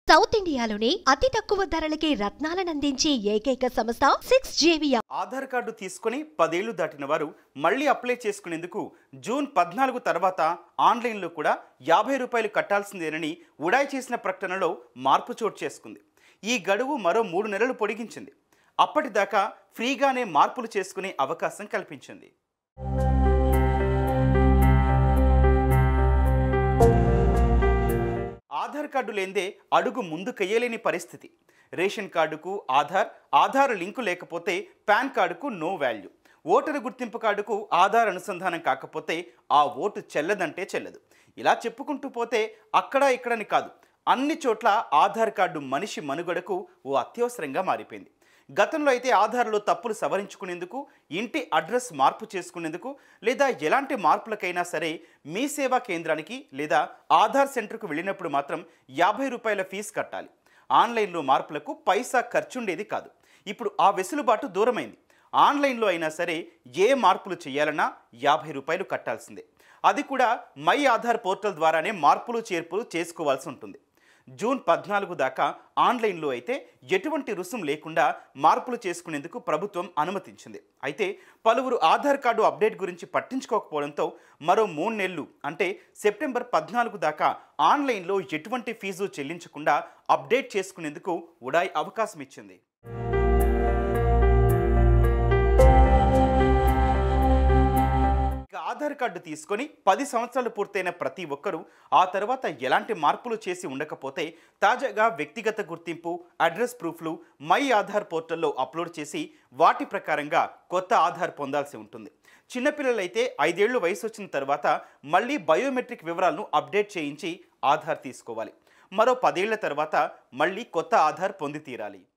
south ఇండియాలోని అతి తక్కువ ధరలకి రత్నాలనందించే ఏకైక సంస్థ సిక్స్ జేవియా ఆధార్ కార్డు తీసుకొని పదేళ్లు దాటిన వారు మళ్ళీ అప్లై చేసుకునేందుకు జూన్ పద్నాలుగు తర్వాత ఆన్లైన్లో కూడా యాభై రూపాయలు కట్టాల్సిందేనని ఉడాయ్ చేసిన ప్రకటనలో మార్పు చోటు చేసుకుంది ఈ గడువు మరో మూడు నెలలు పొడిగించింది అప్పటిదాకా ఫ్రీగానే మార్పులు చేసుకునే అవకాశం కల్పించింది ఆధార్ కార్డు లేందే అడుగు ముందుకెయ్యలేని పరిస్థితి రేషన్ కార్డుకు ఆధార్ ఆధార్ లింకు లేకపోతే పాన్ కార్డుకు నో వాల్యూ ఓటరు గుర్తింపు కార్డుకు ఆధార్ అనుసంధానం కాకపోతే ఆ ఓటు చెల్లదంటే చెల్లదు ఇలా చెప్పుకుంటూ పోతే అక్కడ ఇక్కడని కాదు అన్ని చోట్ల ఆధార్ కార్డు మనిషి మనుగడకు ఓ అత్యవసరంగా మారిపోయింది గతంలో అయితే ఆధార్లో తప్పులు సవరించుకునేందుకు ఇంటి అడ్రస్ మార్పు చేసుకునేందుకు లేదా ఎలాంటి మార్పులకైనా సరే మీ సేవా కేంద్రానికి లేదా ఆధార్ సెంటర్కు వెళ్ళినప్పుడు మాత్రం యాభై రూపాయల ఫీజు కట్టాలి ఆన్లైన్లో మార్పులకు పైసా ఖర్చుండేది కాదు ఇప్పుడు ఆ వెసులుబాటు దూరమైంది ఆన్లైన్లో అయినా సరే ఏ మార్పులు చేయాలన్నా యాభై రూపాయలు కట్టాల్సిందే అది కూడా మై ఆధార్ పోర్టల్ ద్వారానే మార్పులు చేర్పులు చేసుకోవాల్సి ఉంటుంది జూన్ పద్నాలుగు దాకా ఆన్లైన్లో అయితే ఎటువంటి రుసుం లేకుండా మార్పులు చేసుకునేందుకు ప్రభుత్వం అనుమతించింది అయితే పలువురు ఆధార్ కార్డు అప్డేట్ గురించి పట్టించుకోకపోవడంతో మరో మూడు నెలలు అంటే సెప్టెంబర్ పద్నాలుగు దాకా ఆన్లైన్లో ఎటువంటి ఫీజు చెల్లించకుండా అప్డేట్ చేసుకునేందుకు ఉడాయ్ అవకాశం ఇచ్చింది ఇక ఆధార్ కార్డు తీసుకొని పది సంవత్సరాలు పూర్తయిన ప్రతి ఒక్కరూ ఆ తర్వాత ఎలాంటి మార్పులు చేసి ఉండకపోతే తాజాగా వ్యక్తిగత గుర్తింపు అడ్రస్ ప్రూఫ్లు మై ఆధార్ పోర్టల్లో అప్లోడ్ చేసి వాటి ప్రకారంగా కొత్త ఆధార్ పొందాల్సి ఉంటుంది చిన్నపిల్లలైతే ఐదేళ్లు వయసు వచ్చిన తర్వాత మళ్ళీ బయోమెట్రిక్ వివరాలను అప్డేట్ చేయించి ఆధార్ తీసుకోవాలి మరో పదేళ్ల తర్వాత మళ్ళీ కొత్త ఆధార్ పొంది తీరాలి